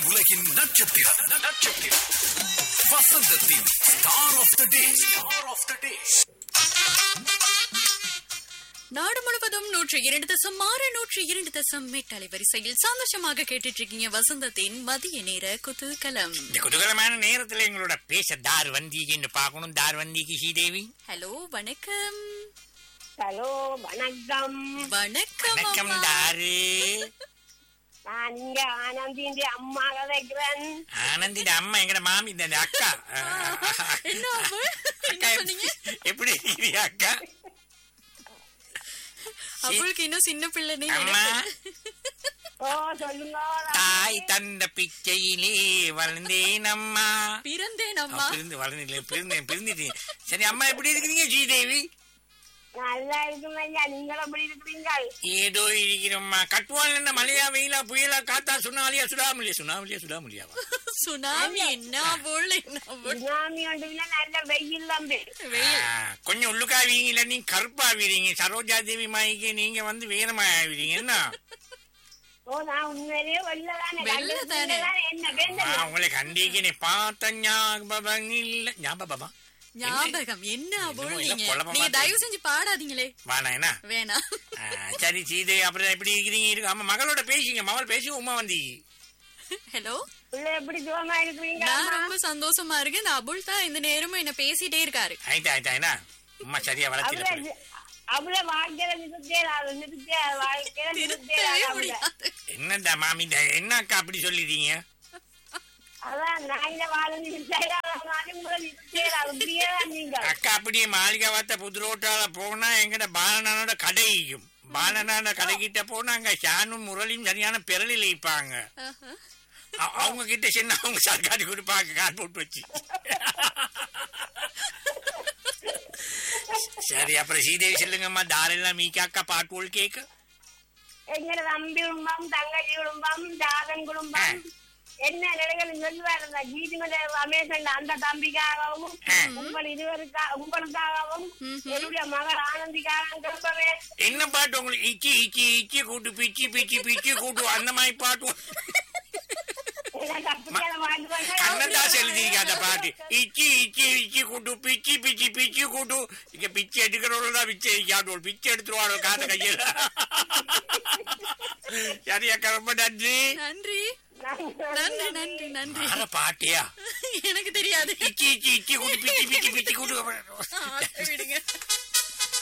உலகின் நட்சத்திரம் நட்சத்திரம் வசந்தத்தின் star of the day star of the day நாடு முழுவதும் நூற்றி இரண்டு தசம் ஆறு நூற்றி இரண்டு தசம் எட்டு அலைவரிசையில் சந்தோஷமாக கேட்டுட்டு இருக்கீங்க வசந்தத்தின் மதிய நேர குதூகலம் இந்த குதூகலமான நேரத்துல எங்களோட பேச தார் வந்தின்னு பார்க்கணும் தார் வந்திக்கு ஸ்ரீதேவி ஹலோ வணக்கம் ஹலோ வணக்கம் வணக்கம் வணக்கம் அம்மா. தாரு நான் இங்க ஆனந்திന്റെ அம்மா கதைக்கிறேன் ஆனந்திட அம்மா எங்கட மாமி இந்த இந்த அக்கா என்ன அப்பு? என்ன அக்கா சொன்னீங்க எப்படி- எப்படி இருக்கிறீங்க அக்கா அவளுக்கு இன்னும் சின்ன பிள்ளைனே அம்மா ஓ சொல்லுங்க தாய் தந்த பிச்சையிலே வளர்ந்தேன் அம்மா பிறந்தேன் அம்மா பிரிந்து வளர்ந்து பிரிந்தேன் பிரிந்துட்டீங்க சரி அம்மா எப்படி இருக்கிறீங்க ஸ்ரீதேவி நல்லா இருக்கும் ஐயா நீங்கள் எப்படி இருக்கிறீங்க ஏதோ இருக்கிறோம்மா கட்டுவான் என்ன மழையா வெயிலா புயலா காத்தா சுனாலியா சுடாமலியா சுனாமலியா சுடாமலியாவா சுனாமி என்ன அவள் என்ன அவள் சுனாமி ஒன்றுல நல்ல வெயில் தம்பி வெயில் ஆ, கொஞ்சம் உள்ளுக்காவீங்க நீங்க கருப்பாவீங்க சரோஜா தேவி மாய்க்கு நீங்க வந்து வீரமாவீங்க என்ன ஓ நான் உண்மையிலேயே வெள்ளதானே வெள்ளை தானே. என்ன ஆ, வேண்டது உங்களை கண்டிக்கு நீ பார்த்த ஞாபகம் இல்ல ஞாபகமா ஞாபகம் என்ன அவள் என்னமோ நீங்க எல்லாம் குழப்பமா நீங்க இருக்கு. தயவு செஞ்சு பாடாதீங்களே வாணா என்ன வேணாம் ஆ, சரி சீதை அப்புறம் எப்படி இருக்கிறீங்க இருக்கு ஆமா மகளோட பேசிங்க மகள் பேசி உமா வந்தீங்க ஹலோ பிள்ளை எப்படி சுகமா இருக்கிறீங்க நான் ரொம்ப சந்தோஷமா இருக்கு இந்த அபுல் தான் இந்த நேரமும் என்ன பேசிட்டே இருக்காரு ஆயிட்டா ஆயிட்டா என்ன உமா சரியா வளர்த்தில அவளை அவளை வாழ்க்கையில நிறுத்தேடாது நிறுத்தே வாழ்க்கையில திருத்தவே நிறுத்தேடாது முடியாது என்னடா மாமி இந்த என்ன அக்கா அப்படி சொல்லிட்டீங்க அதான் நாயில வாழ நிறுத்தேடாது உங்களை நிறுத்தேடாது இப்படியே தான் நீங்க அக்கா அப்படியே மாளிகை வார்த்த புது ரோட்டால போனா எங்கட பாலனானோட கடையும் பாலனான கடைக்கிட்ட போனா அங்க ஷானும் முரளியும் சரியான பிறலில் வைப்பாங்க ஆஹா. அ- அவங்க கிட்ட சின்ன அவங்க சர்க்காரி கொடுப்பாங்க கார் போட்டு வச்சு சரி அப்புறம் ஸ்ரீதேவி சொல்லுங்கம்மா தாரெல்லாம் மீக்கா அக்கா பாட்டுவோல் கேக்கு எங்கட தம்பி குடும்பம் தங்கச்சி குடும்பம் ஜாதன் குடும்பம் என்ன நிலைகள் சொல்லுவார் அந்த கீதிமத ரமேசன் அந்த தம்பிக்காகவும் உங்கள் இருவருக்கா உங்களுக்காகவும் என்னுடைய மகள் ஆனந்திக்காகவும் கிளம்பவே என்ன பாட்டு உங்களுக்கு இச்சி இச்சி இச்சி கூட்டு பிச்சி பிச்சி பிச்சி கூட்டு அந்த மாதிரி பாட்டு எனக்கு அப்படியான பாட்டு கண்ணதாஸ் எழுதியிருக்க அந்த பாட்டு இச்சி இச்சி இச்சி கூட்டு பிச்சி பிச்சி பிச்சி கூட்டு இங்க பிச்சை எடுக்கிறவங்க தான் பிச்சை இருக்காட்டு பிச்சை எடுத்துருவாங்க காத்த கையில் சரி அக்கா ரொம்ப நன்றி நன்றி நன்றி நன்றி நன்றி மாற பாட்டியா எனக்கு தெரியாது இச்சி இச்சி இச்சி கூட்டு பிச்சி பிச்சி பிச்சி கூட்டு ஆ, விடுங்க